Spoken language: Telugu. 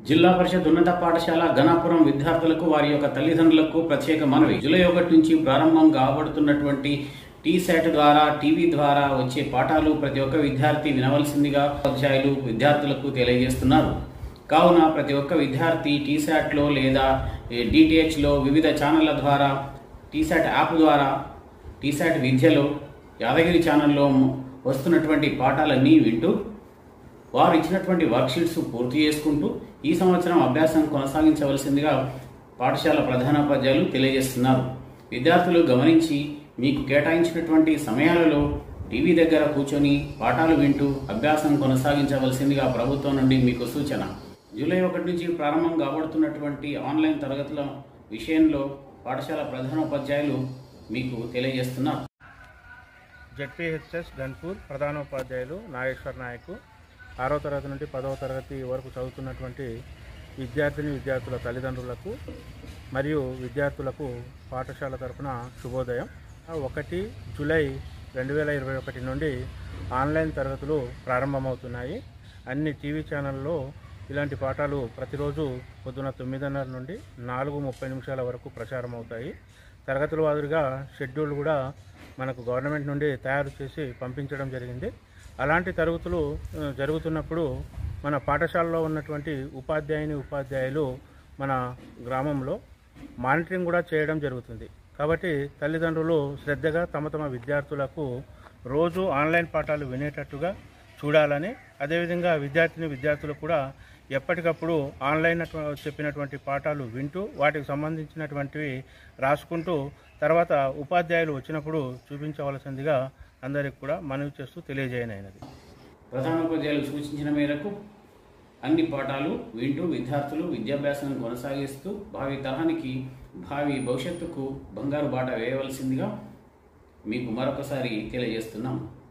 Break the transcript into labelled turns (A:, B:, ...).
A: జిల్లా పరిషత్ ఉన్నత పాఠశాల గణాపురం విద్యార్థులకు వారి యొక్క తల్లిదండ్రులకు ప్రత్యేక మనవి జూలై ఒకటి నుంచి ప్రారంభం కాబడుతున్నటువంటి టీ శాట్ ద్వారా టీవీ ద్వారా వచ్చే పాఠాలు ప్రతి ఒక్క విద్యార్థి వినవలసిందిగా ఉపాధ్యాయులు విద్యార్థులకు తెలియజేస్తున్నారు కావున ప్రతి ఒక్క విద్యార్థి టీ శాట్లో లేదా డిటిహెచ్లో వివిధ ఛానళ్ల ద్వారా టీ శాట్ యాప్ ద్వారా టీ శాట్ విద్యలో యాదగిరి ఛానల్లో వస్తున్నటువంటి పాఠాలన్నీ వింటూ వారు ఇచ్చినటువంటి వర్క్షీట్స్ పూర్తి చేసుకుంటూ ఈ సంవత్సరం అభ్యాసం కొనసాగించవలసిందిగా పాఠశాల ప్రధానోపాధ్యాయులు తెలియజేస్తున్నారు విద్యార్థులు గమనించి మీకు కేటాయించినటువంటి సమయాలలో టీవీ దగ్గర కూర్చొని పాఠాలు వింటూ అభ్యాసం కొనసాగించవలసిందిగా ప్రభుత్వం నుండి మీకు సూచన జూలై ఒకటి నుంచి ప్రారంభం కాబడుతున్నటువంటి ఆన్లైన్ తరగతుల విషయంలో పాఠశాల ప్రధానోపాధ్యాయులు మీకు తెలియజేస్తున్నారు
B: జెడ్పీహెచ్ఎస్ గన్పూర్ ప్రధానోపాధ్యాయులు నాగేశ్వర్ నాయక్ ఆరో తరగతి నుండి పదవ తరగతి వరకు చదువుతున్నటువంటి విద్యార్థిని విద్యార్థుల తల్లిదండ్రులకు మరియు విద్యార్థులకు పాఠశాల తరపున శుభోదయం ఒకటి జూలై రెండు వేల ఇరవై ఒకటి నుండి ఆన్లైన్ తరగతులు ప్రారంభమవుతున్నాయి అన్ని టీవీ ఛానల్లో ఇలాంటి పాఠాలు ప్రతిరోజు పొద్దున తొమ్మిదిన్నర నుండి నాలుగు ముప్పై నిమిషాల వరకు ప్రచారం అవుతాయి తరగతుల వాదులుగా షెడ్యూల్ కూడా మనకు గవర్నమెంట్ నుండి తయారు చేసి పంపించడం జరిగింది అలాంటి తరగతులు ఆ, జరుగుతున్నప్పుడు మన పాఠశాలలో ఉన్నటువంటి ఉపాధ్యాయుని ఉపాధ్యాయులు మన గ్రామంలో మానిటరింగ్ కూడా చేయడం జరుగుతుంది కాబట్టి తల్లిదండ్రులు శ్రద్ధగా తమ తమ విద్యార్థులకు రోజు ఆన్లైన్ పాఠాలు వినేటట్టుగా చూడాలని అదేవిధంగా విద్యార్థిని విద్యార్థులు కూడా ఎప్పటికప్పుడు ఆన్లైన్ అటు- చెప్పినటువంటి పాఠాలు వింటూ వాటికి సంబంధించినటువంటివి రాసుకుంటూ తర్వాత ఉపాధ్యాయులు వచ్చినప్పుడు చూపించవలసిందిగా అందరికి కూడా మనవి చేస్తూ తెలియజేయనైనది
A: ప్రధానోపాధ్యాయులు సూచించిన మేరకు అన్ని పాఠాలు వింటూ విద్యార్థులు విద్యాభ్యాసం కొనసాగిస్తూ భావి తరానికి భావి భవిష్యత్తుకు బంగారు బాట వేయవలసిందిగా మీకు మరొకసారి తెలియజేస్తున్నాం